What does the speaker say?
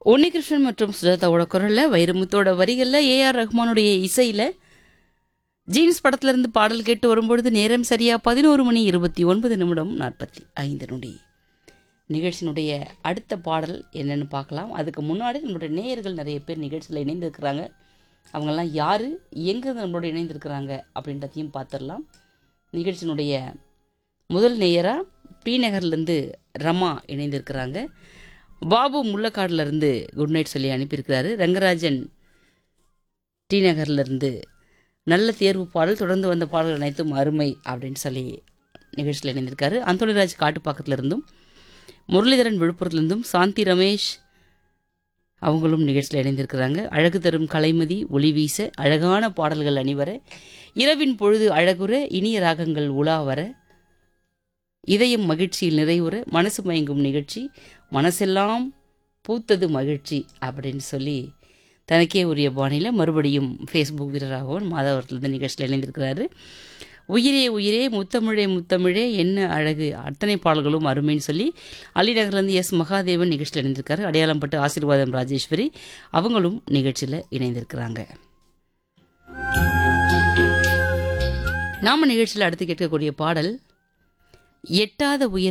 உன்னிகிருஷ்ணன் மற்றும் சுஜாதாவோட குரலில் வைரமுத்தோட வரிகளில் ஏஆர் ரஹ்மானுடைய இசையில் ஜீன்ஸ் படத்திலிருந்து பாடல் கேட்டு வரும்பொழுது நேரம் சரியா பதினோரு மணி இருபத்தி ஒன்பது நிமிடம் நாற்பத்தி ஐந்து நொடி நிகழ்ச்சியினுடைய அடுத்த பாடல் என்னன்னு பார்க்கலாம் அதுக்கு முன்னாடி நம்மளுடைய நேயர்கள் நிறைய பேர் நிகழ்ச்சியில் இணைந்திருக்கிறாங்க அவங்கெல்லாம் யார் எங்கேருந்து நம்மளோட இணைந்திருக்கிறாங்க அப்படின்றதையும் பார்த்துடலாம் நிகழ்ச்சியினுடைய முதல் நேயராக டி நகர்லேருந்து ரமா இணைந்திருக்கிறாங்க பாபு முள்ளக்காடுலேருந்து குட் நைட் சொல்லி அனுப்பியிருக்கிறாரு ரங்கராஜன் டி நகர்லேருந்து நல்ல தேர்வு பாடல் தொடர்ந்து வந்த பாடல்கள் அனைத்தும் அருமை அப்படின்னு சொல்லி நிகழ்ச்சியில் இணைந்திருக்காரு அந்தோணிராஜ் காட்டுப்பாக்கத்துல இருந்தும் முரளிதரன் விழுப்புரத்துலேருந்தும் சாந்தி ரமேஷ் அவங்களும் நிகழ்ச்சியில் இணைந்திருக்கிறாங்க அழகு தரும் கலைமதி ஒளி வீச அழகான பாடல்கள் அணிவர இரவின் பொழுது அழகுற இனிய ராகங்கள் உலா வர இதயம் மகிழ்ச்சியில் நிறைவுற மனசு மயங்கும் நிகழ்ச்சி மனசெல்லாம் பூத்தது மகிழ்ச்சி அப்படின்னு சொல்லி தனக்கே உரிய பாணியில் மறுபடியும் ஃபேஸ்புக் வீரராகவும் மாதவர்கள் இந்த நிகழ்ச்சியில் இணைந்திருக்கிறாரு உயிரே உயிரே முத்தமிழே முத்தமிழே என்ன அழகு அத்தனை பாடல்களும் அருமைன்னு சொல்லி அலிநகர்லேருந்து எஸ் மகாதேவன் நிகழ்ச்சியில் இணைந்திருக்காரு அடையாளம்பட்டு ஆசீர்வாதம் ராஜேஸ்வரி அவங்களும் நிகழ்ச்சியில் இணைந்திருக்கிறாங்க நாம நிகழ்ச்சியில் அடுத்து கேட்கக்கூடிய பாடல் எட்டாத உயரம்